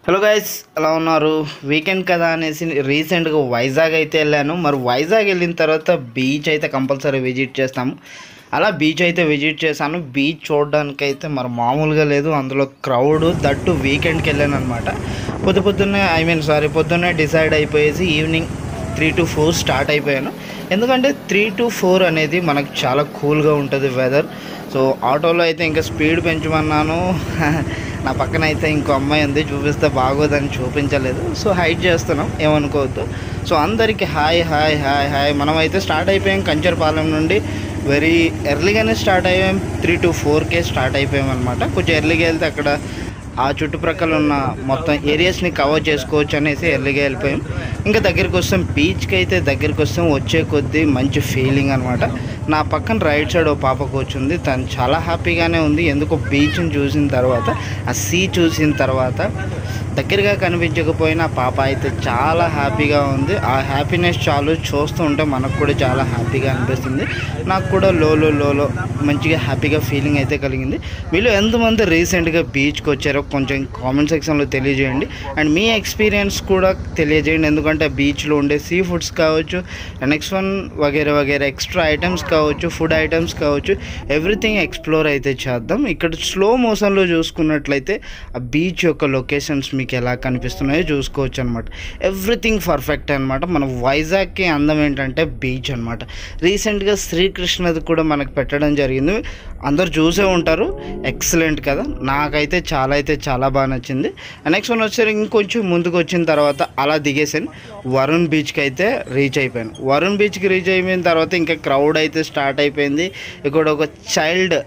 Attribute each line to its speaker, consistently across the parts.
Speaker 1: Hello guys ఎలా ఉన్నారు weekend కదా అనేసి రీసెంట్గా వైజాగ్ అయితే వెళ్ళాను మరి వైజాగ్ వెళ్ళిన తర్వాత బీచ్ అయితే కంపల్సరీ విజిట్ చేస్తాము అలా బీచ్ అయితే విజిట్ చేశాను బీచ్ చూడడానికి అయితే మరి మామూలుగా లేదు అందులో క్రౌడ్ దట్టు వీకెండ్కి వెళ్ళాను అనమాట పొద్దు పొద్దున్నే ఐ మీన్ సారీ పొద్దున్నే డిసైడ్ అయిపోయేసి evening three to four start అయిపోయాను ఎందుకంటే త్రీ టు ఫోర్ అనేది మనకు చాలా కూల్గా ఉంటుంది వెదర్ సో ఆటోలో అయితే ఇంకా స్పీడ్ పెంచమన్నాను నా పక్కన అయితే ఇంకో అమ్మాయి ఉంది చూపిస్తే బాగోదని చూపించలేదు సో హైట్ చేస్తున్నాం ఏమనుకోవద్దు సో అందరికీ హాయ్ హాయ్ హాయ్ హాయ్ మనం అయితే స్టార్ట్ అయిపోయాం కంచర్పాలెం నుండి వెరీ ఎర్లీగానే స్టార్ట్ అయ్యాం త్రీ టు ఫోర్కే స్టార్ట్ అయిపోయాం అనమాట కొంచెం ఎర్లీగా వెళ్తే అక్కడ ఆ చుట్టుప్రక్కల ఉన్న మొత్తం ఏరియాస్ని కవర్ చేసుకోవచ్చు అనేసి ఎర్లీగా వెళ్ళిపోయాం ఇంకా దగ్గరికి వస్తాం బీచ్కి అయితే దగ్గరికి వస్తాం వచ్చే కొద్దీ మంచి ఫీలింగ్ అనమాట నా పక్కన రైట్ సైడ్ ఓ పాప కూర్చుంది తను చాలా హ్యాపీగానే ఉంది ఎందుకో బీచ్ని చూసిన తర్వాత ఆ సీ చూసిన తర్వాత దగ్గరగా కనిపించకపోయినా పాప అయితే చాలా హ్యాపీగా ఉంది ఆ హ్యాపీనెస్ చాలు చూస్తూ ఉంటే మనకు కూడా చాలా హ్యాపీగా అనిపిస్తుంది నాకు కూడా లోలో లోలో మంచిగా హ్యాపీగా ఫీలింగ్ అయితే కలిగింది మీలో ఎంతమంది రీసెంట్గా బీచ్కి వచ్చారో కొంచెం కామెంట్ సెక్షన్లో తెలియజేయండి అండ్ మీ ఎక్స్పీరియన్స్ కూడా తెలియజేయండి ఎందుకంటే బీచ్లో ఉండే సీ ఫుడ్స్ కావచ్చు నెక్స్ట్ వన్ వగేరే వగేరే ఎక్స్ట్రా ఐటమ్స్ కావచ్చు ఫుడ్ ఐటమ్స్ కావచ్చు ఎవ్రీథింగ్ ఎక్స్ప్లోర్ అయితే చేద్దాం ఇక్కడ స్లో మోషన్లో చూసుకున్నట్లయితే ఆ బీచ్ యొక్క లొకేషన్స్ మీకు ఎలా కనిపిస్తున్నాయో చూసుకోవచ్చు అనమాట ఎవ్రీథింగ్ పర్ఫెక్ట్ అనమాట మన వైజాగ్కి అందం ఏంటంటే బీచ్ అనమాట రీసెంట్గా శ్రీకృష్ణది కూడా మనకు పెట్టడం జరిగింది అందరు చూసే ఉంటారు ఎక్సలెంట్ కదా నాకైతే చాలా అయితే చాలా బాగా నచ్చింది నెక్స్ట్ వన్ వచ్చేసరికి ఇంకొంచెం ముందుకు వచ్చిన తర్వాత అలా దిగేసాను వరుణ్ బీచ్కి అయితే రీచ్ అయిపోయాను వరుణ్ బీచ్కి రీచ్ అయిపోయిన తర్వాత ఇంకా క్రౌడ్ అయితే స్టార్ట్ అయిపోయింది ఇక్కడ ఒక చైల్డ్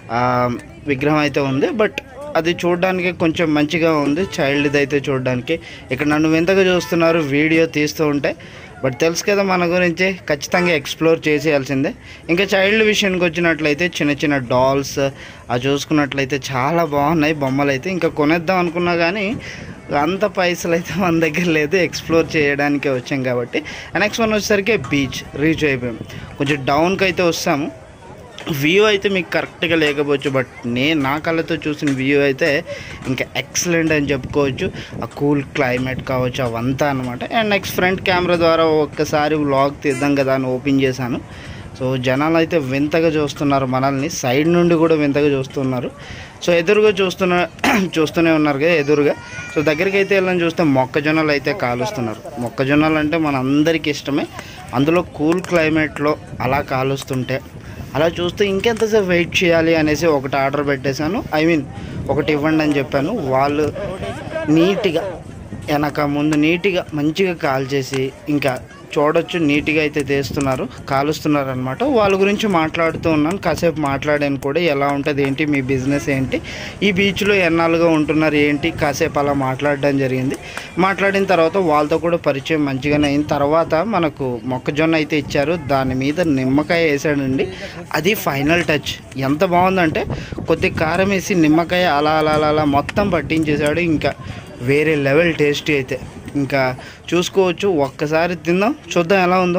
Speaker 1: విగ్రహం అయితే ఉంది బట్ అది చూడడానికి కొంచెం మంచిగా ఉంది చైల్డ్ది అయితే చూడడానికి ఇక్కడ నన్ను వింతగా చూస్తున్నారు వీడియో తీస్తూ ఉంటే బట్ తెలుసు కదా మన గురించి ఖచ్చితంగా ఎక్స్ప్లోర్ చేసేయాల్సిందే ఇంకా చైల్డ్ విషయానికి వచ్చినట్లయితే చిన్న చిన్న డాల్స్ ఆ చూసుకున్నట్లయితే చాలా బాగున్నాయి బొమ్మలు అయితే ఇంకా కొనేద్దాం అనుకున్నా కానీ అంత పైసలు అయితే మన దగ్గర లేదు ఎక్స్ప్లోర్ చేయడానికే వచ్చాం కాబట్టి నెక్స్ట్ వన్ వచ్చేసరికి బీచ్ రీచ్ అయిపోయాం కొంచెం డౌన్కి అయితే వస్తాము వ్యూ అయితే మీకు కరెక్ట్గా లేకపోవచ్చు బట్ నేను నా కళ్ళతో చూసిన వ్యూ అయితే ఇంకా ఎక్సలెంట్ అని చెప్పుకోవచ్చు ఆ కూల్ క్లైమేట్ కావచ్చు అవంతా అనమాట అండ్ నెక్స్ట్ ఫ్రంట్ కెమెరా ద్వారా ఒక్కసారి వ్లాగ్ తీద్దాం కదా అని ఓపెన్ చేశాను సో జనాలు అయితే వింతగా చూస్తున్నారు మనల్ని సైడ్ నుండి కూడా వింతగా చూస్తున్నారు సో ఎదురుగా చూస్తున్న చూస్తూనే ఉన్నారు కదా ఎదురుగా సో దగ్గరికి అయితే వెళ్ళని చూస్తే మొక్కజొన్నలు అయితే కాలుస్తున్నారు మొక్కజొన్నలు అంటే మన అందరికీ ఇష్టమే అందులో కూల్ క్లైమేట్లో అలా కాలుస్తుంటే అలా చూస్తే ఇంకెంతసేపు వెయిట్ చేయాలి అనేసి ఒకటి ఆర్డర్ పెట్టేశాను ఐ మీన్ ఒకటి ఇవ్వండి అని చెప్పాను వాళ్ళు నీట్గా వెనక ముందు నీట్గా మంచిగా కాల్ చేసి ఇంకా చూడొచ్చు నీట్గా అయితే తీస్తున్నారు కాలుస్తున్నారు అనమాట వాళ్ళ గురించి మాట్లాడుతూ ఉన్నాను కాసేపు మాట్లాడాను కూడా ఎలా ఉంటుంది ఏంటి మీ బిజినెస్ ఏంటి ఈ బీచ్లో ఎన్నాళ్ళుగా ఉంటున్నారు ఏంటి కాసేపు అలా మాట్లాడడం జరిగింది మాట్లాడిన తర్వాత వాళ్ళతో కూడా పరిచయం మంచిగానే అయిన తర్వాత మనకు మొక్కజొన్న అయితే ఇచ్చారు దాని మీద నిమ్మకాయ వేసాడండి అది ఫైనల్ టచ్ ఎంత బాగుందంటే కొద్ది కారం వేసి నిమ్మకాయ అలా అలా అలా అలా మొత్తం పట్టించేశాడు ఇంకా వేరే లెవెల్ టేస్టీ అయితే ఇంకా చూసుకోవచ్చు ఒక్కసారి తిందాం చూద్దాం ఎలా ఉందో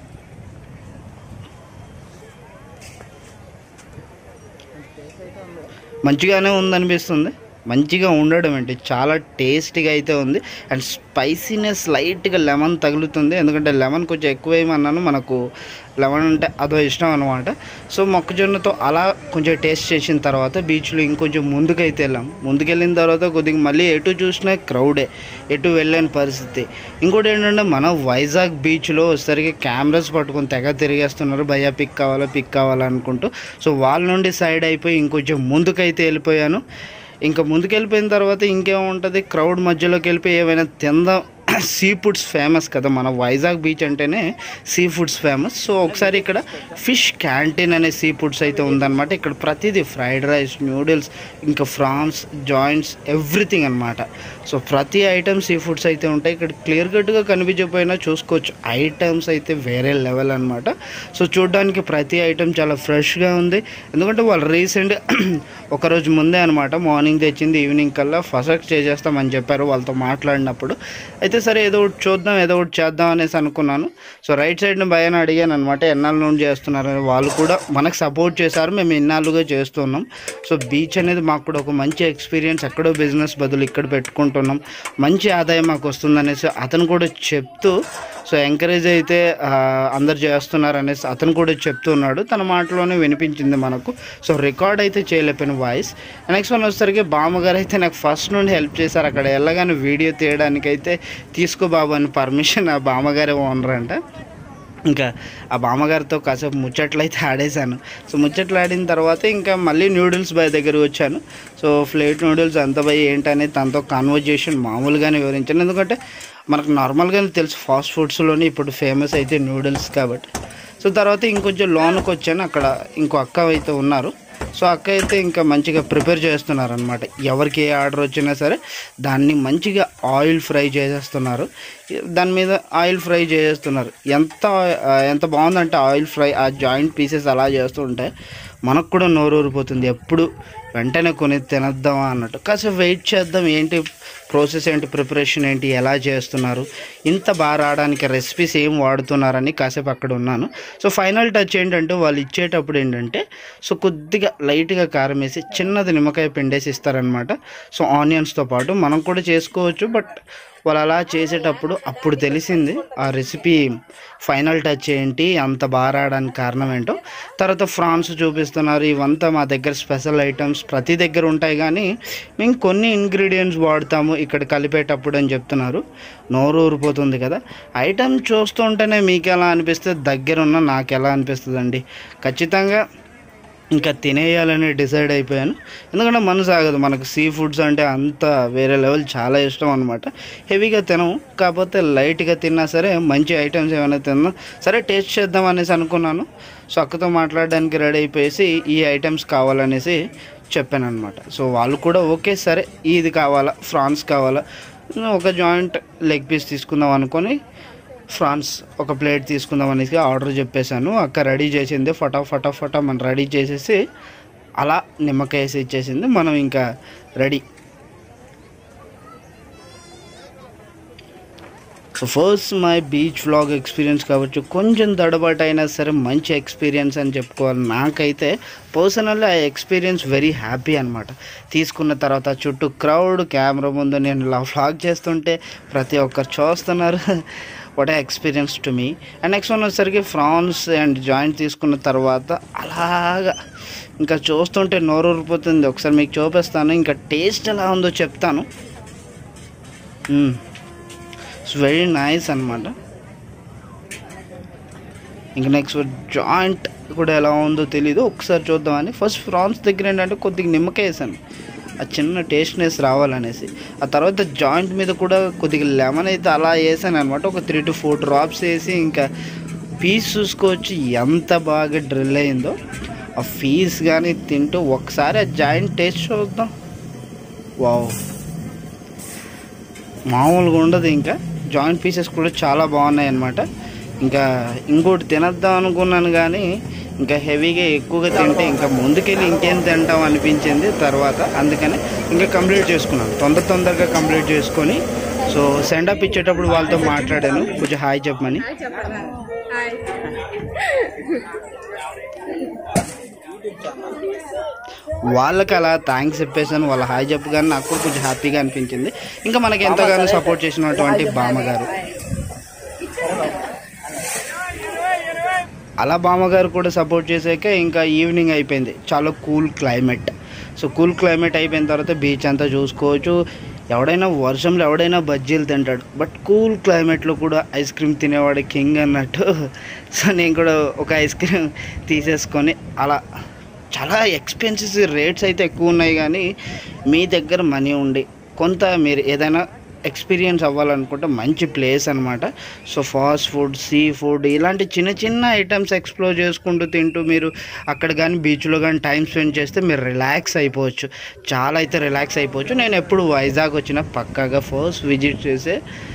Speaker 1: మంచిగానే ఉందనిపిస్తుంది మంచిగా ఉండడం ఏంటి చాలా టేస్టీగా అయితే ఉంది అండ్ స్పైసీనెస్ లైట్గా లెమన్ తగులుతుంది ఎందుకంటే లెమన్ కొంచెం ఎక్కువ వేయమన్నాను మనకు లెమన్ అంటే అదో ఇష్టం అనమాట సో మొక్కజొన్నతో అలా కొంచెం టేస్ట్ చేసిన తర్వాత బీచ్లో ఇంకొంచెం ముందుకైతే వెళ్ళాం ముందుకెళ్ళిన తర్వాత కొద్దిగా మళ్ళీ ఎటు చూసినా క్రౌడే ఎటు వెళ్ళని పరిస్థితి ఇంకోటి ఏంటంటే మన వైజాగ్ బీచ్లో వచ్చేసరికి కెమెరాస్ పట్టుకొని తెగ తిరిగేస్తున్నారు భయ్యా పిక్ కావాలా పిక్ కావాలనుకుంటూ సో వాళ్ళ నుండి సైడ్ అయిపోయి ఇంకొంచెం ముందుకైతే వెళ్ళిపోయాను ఇంకా ముందుకెళ్ళిపోయిన తర్వాత ఇంకేముంటుంది క్రౌడ్ మధ్యలోకి వెళ్ళిపోయి ఏమైనా తిందాం సీ ఫుడ్స్ ఫేమస్ కదా మన వైజాగ్ బీచ్ అంటేనే సీ ఫుడ్స్ ఫేమస్ సో ఒకసారి ఇక్కడ ఫిష్ క్యాంటీన్ అనే సీ ఫుడ్స్ అయితే ఉందన్నమాట ఇక్కడ ప్రతిదీ ఫ్రైడ్ రైస్ న్యూడిల్స్ ఇంకా ఫ్రాన్స్ జాయింట్స్ ఎవ్రీథింగ్ అనమాట సో ప్రతి ఐటమ్ సీ ఫుడ్స్ అయితే ఉంటాయి ఇక్కడ క్లియర్ కట్గా కనిపించకపోయినా చూసుకోవచ్చు ఐటమ్స్ అయితే వేరే లెవెల్ అనమాట సో చూడడానికి ప్రతి ఐటమ్ చాలా ఫ్రెష్గా ఉంది ఎందుకంటే వాళ్ళు రీసెంట్ ఒకరోజు ముందే అనమాట మార్నింగ్ తెచ్చింది ఈవినింగ్ కల్లా ఫస్ట్ చేసేస్తామని చెప్పారు వాళ్ళతో మాట్లాడినప్పుడు అయితే సరే ఏదో ఒకటి చూద్దాం ఏదో ఒకటి చేద్దాం అనేసి అనుకున్నాను సో రైట్ సైడ్ని భయాన్ని అడిగాను అనమాట ఎన్నాళ్ళ నుండి చేస్తున్నారు అని. వాళ్ళు కూడా మనకు సపోర్ట్ చేశారు మేము ఇన్నాళ్ళుగా చేస్తున్నాం సో బీచ్ అనేది మాకు కూడా ఒక మంచి ఎక్స్పీరియన్స్ ఎక్కడో బిజినెస్ బదులు ఇక్కడ పెట్టుకుంటున్నాం మంచి ఆదాయం మాకు వస్తుందనేసి అతను కూడా చెప్తూ సో ఎంకరేజ్ అయితే ఆ, అందరు చేస్తున్నారు అనేసి అతను కూడా చెప్తున్నాడు తన మాటలోనే వినిపించింది మనకు సో రికార్డ్ అయితే చేయలేకపోయిన వాయిస్ నెక్స్ట్ వన్ వచ్చేసరికి బామ్మగారు అయితే నాకు ఫస్ట్ నుండి హెల్ప్ చేశారు అక్కడ వెళ్ళగానే వీడియో తీయడానికి అయితే తీసుకో బాబు అని పర్మిషన్ ఆ బామ్మగారే ఓనర్ అంట ఇంకా ఆ బామ్మగారితో కాసేపు ముచ్చట్లు అయితే ఆడేశాను సో ముచ్చట్లు ఆడిన తర్వాత ఇంకా మళ్ళీ న్యూడిల్స్ బాయ్ దగ్గర వచ్చాను సో ఫ్లేట్ నూడిల్స్ ఎంత బాయ్ ఏంటనేది తనతో కాన్వర్జేషన్ మామూలుగానే వివరించాను ఎందుకంటే మనకు నార్మల్గానే తెలుసు ఫాస్ట్ ఫుడ్స్లోనే ఇప్పుడు ఫేమస్ అయితే నూడిల్స్ కాబట్టి సో తర్వాత ఇంకొంచెం లోన్కి వచ్చాను అక్కడ ఇంకో అక్క అయితే ఉన్నారు సో అక్క అయితే ఇంకా మంచిగా ప్రిపేర్ చేస్తున్నారు అనమాట ఎవరికి ఏ ఆర్డర్ వచ్చినా సరే దాన్ని మంచిగా ఆయిల్ ఫ్రై చేసేస్తున్నారు దాని మీద ఆయిల్ ఫ్రై చేసేస్తున్నారు ఎంత ఆ, ఎంత బాగుందంటే ఆయిల్ ఫ్రై ఆ జాయింట్ పీసెస్ అలా చేస్తుంటే మనకు కూడా నోరు ఊరిపోతుంది ఎప్పుడు వెంటనే కొని తినేద్దామా అన్నట్టు కాసేపు వెయిట్ చేద్దాం ఏంటి ప్రాసెస్ ఏంటి ప్రిపరేషన్ ఏంటి ఎలా చేస్తున్నారు ఇంత బాగా రావడానికి రెసిపీస్ ఏం వాడుతున్నారని కాసేపు అక్కడ ఉన్నాను సో ఫైనల్ టచ్ ఏంటంటే వాళ్ళు ఇచ్చేటప్పుడు ఏంటంటే సో కొద్దిగా లైట్గా కారం వేసి చిన్నది నిమ్మకాయ పిండేసి ఇస్తారనమాట సో ఆనియన్స్తో పాటు మనం కూడా చేసుకోవచ్చు బట్ వాళ్ళు అలా చేసేటప్పుడు అప్పుడు తెలిసింది ఆ రెసిపీ ఫైనల్ టచ్ ఏంటి అంత బాగా రావడానికి కారణం ఏంటో తర్వాత ఫ్రాన్స్ చూపిస్తున్నారు ఇవంతా మా దగ్గర స్పెషల్ ఐటమ్స్ ప్రతి దగ్గర ఉంటాయి కానీ మేము కొన్ని ఇంగ్రీడియంట్స్ వాడతాము ఇక్కడ కలిపేటప్పుడు అని చెప్తున్నారు నోరు ఊరిపోతుంది కదా ఐటమ్ చూస్తుంటేనే మీకు ఎలా అనిపిస్తుంది దగ్గర ఉన్న నాకు ఎలా అనిపిస్తుంది అండి ఖచ్చితంగా ఇంకా తినేయాలని డిసైడ్ అయిపోయాను ఎందుకంటే మనసు ఆగదు మనకు సీ ఫుడ్స్ అంటే అంత వేరే లెవెల్ చాలా ఇష్టం అనమాట హెవీగా తినము కాకపోతే లైట్గా తిన్నా సరే మంచి ఐటమ్స్ ఏమైనా తిన్నా సరే టేస్ట్ చేద్దాం అనేసి అనుకున్నాను సో అక్కతో మాట్లాడడానికి రెడీ అయిపోయేసి ఈ ఐటమ్స్ కావాలనేసి చెప్పాను అనమాట సో వాళ్ళు కూడా ఓకే సరే ఇది కావాలా ఫ్రాన్స్ కావాలా ఒక జాయింట్ లెగ్ పీస్ తీసుకుందాం అనుకొని ఫ్రాన్స్ ఒక ప్లేట్ తీసుకుందాం అనేసి ఆర్డర్ చెప్పేశాను అక్క రెడీ చేసింది ఫటా ఫటా ఫటా మనం రెడీ చేసేసి అలా నిమ్మకాయ వేసి ఇచ్చేసింది మనం ఇంకా ready so first my beach vlog experience కావచ్చు కొంచెం దడబాటు అయినా సరే మంచి ఎక్స్పీరియన్స్ అని చెప్పుకోవాలి నాకైతే పర్సనల్లీ ఆ ఎక్స్పీరియన్స్ వెరీ హ్యాపీ అనమాట తీసుకున్న తర్వాత చుట్టూ క్రౌడ్ కెమెరా ముందు నేను ఇలా వ్లాగ్ చేస్తుంటే ప్రతి ఒక్కరు చూస్తున్నారు what a experience to me and next one వచ్చేసరికి ఫ్రాన్స్ అండ్ జాయింట్ తీసుకున్న తర్వాత అలాగా ఇంకా చూస్తుంటే నోరు ఊరిపోతుంది ఒకసారి మీకు చూపిస్తాను ఇంకా టేస్ట్ ఎలా ఉందో చెప్తాను ఇట్స్ వెరీ నైస్ అనమాట ఇంక నెక్స్ట్ జాయింట్ కూడా ఎలా ఉందో తెలీదు ఒకసారి చూద్దామని ఫస్ట్ ఫ్రాన్స్ దగ్గర ఏంటంటే కొద్దిగా నిమ్మకాయ వేసాను ఆ చిన్న టేస్ట్నెస్ రావాలనేసి ఆ తర్వాత జాయింట్ మీద కూడా కొద్దిగా లెమన్ అయితే అలా వేసాను అనమాట ఒక త్రీ టు ఫోర్ డ్రాప్స్ వేసి ఇంకా పీస్ చూసుకోవచ్చు ఎంత బాగా డ్రిల్ అయిందో ఆ పీస్ కానీ తింటూ ఒకసారి ఆ జాయింట్ టేస్ట్ చూద్దాం వావ్ మామూలుగా ఉండదు ఇంకా జాయింట్ పీసెస్ కూడా చాలా బాగున్నాయి అన్నమాట ఇంకా ఇంకోటి తినద్దాం అనుకున్నాను కానీ ఇంకా హెవీగా ఎక్కువగా తింటే ఇంకా ముందుకెళ్ళి ఇంకేం తింటాం అనిపించింది తర్వాత అందుకని ఇంకా కంప్లీట్ చేసుకున్నాను తొందర తొందరగా కంప్లీట్ చేసుకొని సో సెండప్ ఇచ్చేటప్పుడు వాళ్ళతో మాట్లాడాను కొంచెం హాయ్ చెప్పమని వాళ్ళకి అలా థ్యాంక్స్ చెప్పేసాను వాళ్ళ హాయ్ చెప్పగానే నాకు కూడా కొంచెం హ్యాపీగా అనిపించింది ఇంకా మనకి ఎంతగానో సపోర్ట్ చేసినటువంటి బామ్మగారు అలా బామ్మగారు కూడా సపోర్ట్ చేసాక ఇంకా ఈవినింగ్ అయిపోయింది చాలా cool climate so cool climate అయిపోయిన తర్వాత బీచ్ అంతా చూసుకోవచ్చు ఎవడైనా వర్షంలో ఎవడైనా బజ్జీలు తింటాడు బట్ కూల్ క్లైమేట్లో కూడా ఐస్ క్రీమ్ తినేవాడు కింగ్ అన్నట్టు సో నేను కూడా ఒక ఐస్ క్రీమ్ తీసేసుకొని అలా చాలా ఎక్స్పెన్సివ్ రేట్స్ అయితే ఎక్కువ ఉన్నాయి కానీ మీ దగ్గర మనీ ఉండి కొంత మీరు ఏదైనా ఎక్స్పీరియన్స్ అవ్వాలనుకుంటే మంచి ప్లేస్ అనమాట so fast food sea food ఇలాంటి చిన్న చిన్న ఐటమ్స్ ఎక్స్ప్లోర్ చేసుకుంటూ తింటూ మీరు అక్కడ కానీ బీచ్లో కానీ టైం స్పెండ్ చేస్తే మీరు రిలాక్స్ అయిపోవచ్చు చాలా అయితే రిలాక్స్ అయిపోవచ్చు నేను ఎప్పుడు వైజాగ్ వచ్చిన పక్కాగా ఫస్ట్ విజిట్ చేసే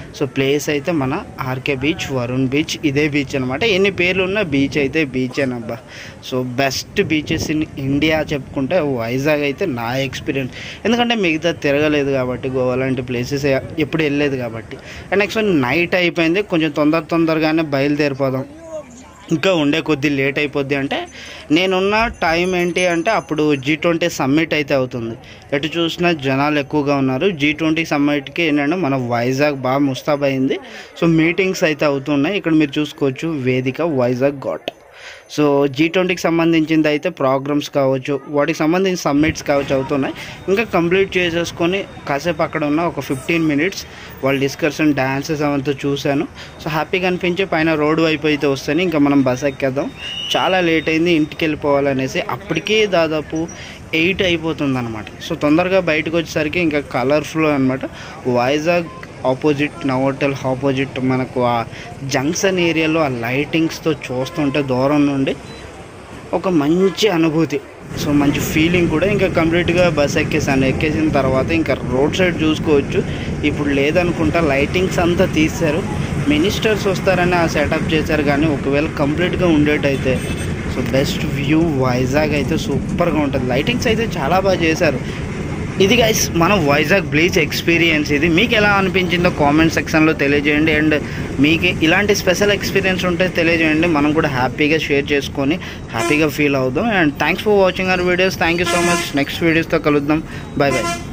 Speaker 1: సో ప్లేస్ అయితే మన ఆర్కే బీచ్ వరుణ్ బీచ్ ఇదే బీచ్ అనమాట ఎన్ని పేర్లు ఉన్న బీచ్ అయితే బీచ్ అనబ్బా so best beaches in India చెప్పుకుంటే వైజాగ్ అయితే నా ఎక్స్పీరియన్స్ ఎందుకంటే మిగతా తిరగలేదు కాబట్టి గోవా లాంటి ప్లేసెస్ ఎప్పుడు వెళ్ళలేదు కాబట్టి అండ్ నెక్స్ట్ నైట్ అయిపోయింది కొంచెం తొందర తొందరగానే బయలుదేరిపోదాం ఇంకా ఉండే కొద్దీ లేట్ అయిపోద్ది అంటే నేనున్న టైం ఏంటి అంటే అప్పుడు జీ ట్వంటీ సమ్మిట్ అయితే అవుతుంది ఎటు చూసినా జనాలు ఎక్కువగా ఉన్నారు జీ ట్వంటీ సమ్మిట్కి ఏంటంటే మన వైజాగ్ బాగా ముస్తాబైంది సో మీటింగ్స్ అయితే అవుతున్నాయి ఇక్కడ మీరు చూసుకోవచ్చు వేదిక వైజాగ్ ఘాట్ సో జీ ట్వంటీకి సంబంధించింది అయితే ప్రోగ్రామ్స్ కావచ్చు వాటికి సంబంధించిన సమ్మిట్స్ కావచ్చు అవుతున్నాయి ఇంకా కంప్లీట్ చేసేసుకొని కాసేపు అక్కడ ఉన్న ఒక ఫిఫ్టీన్ మినిట్స్ వాళ్ళ డిస్కషన్ డ్యాన్సెస్ అవంతా చూశాను సో హ్యాపీగా అనిపించి పైన రోడ్డు వైపు అయితే వస్తేనే ఇంకా మనం బస్ ఎక్కేద్దాం చాలా లేట్ అయింది ఇంటికి వెళ్ళిపోవాలనేసి అప్పటికే దాదాపు ఎయిట్ అయిపోతుంది అనమాట సో తొందరగా బయటకు వచ్చేసరికి ఇంకా కలర్ఫుల్ అనమాట వైజాగ్ ఆపోజిట్ నవోటల్ ఆపోజిట్ మనకు ఆ జంక్షన్ ఏరియాలో ఆ లైటింగ్స్తో చూస్తుంటే దూరం నుండి ఒక మంచి అనుభూతి సో మంచి ఫీలింగ్ కూడా ఇంకా కంప్లీట్గా బస్ ఎక్కేసాను ఎక్కేసిన తర్వాత ఇంకా రోడ్ సైడ్ చూసుకోవచ్చు ఇప్పుడు లేదనుకుంటా లైటింగ్స్ అంతా తీశారు మినిస్టర్స్ వస్తారని ఆ సెటప్ చేశారు కానీ ఒకవేళ కంప్లీట్గా ఉండేటైతే సో బెస్ట్ వ్యూ వైజాగ్ అయితే సూపర్గా ఉంటుంది లైటింగ్స్ అయితే చాలా బాగా చేశారు ఇది గైస్ మన వైజాగ్ బ్లీచ్ ఎక్స్పీరియన్స్ ఇది మీకు ఎలా అనిపించిందో కామెంట్ సెక్షన్లో తెలియజేయండి అండ్ మీకు ఇలాంటి స్పెషల్ ఎక్స్పీరియన్స్ ఉంటే తెలియజేయండి మనం కూడా హ్యాపీగా షేర్ చేసుకొని హ్యాపీగా ఫీల్ అవుదాం and thanks for watching our videos thank you so much next వీడియోస్తో కలుద్దాం బాయ్ బాయ్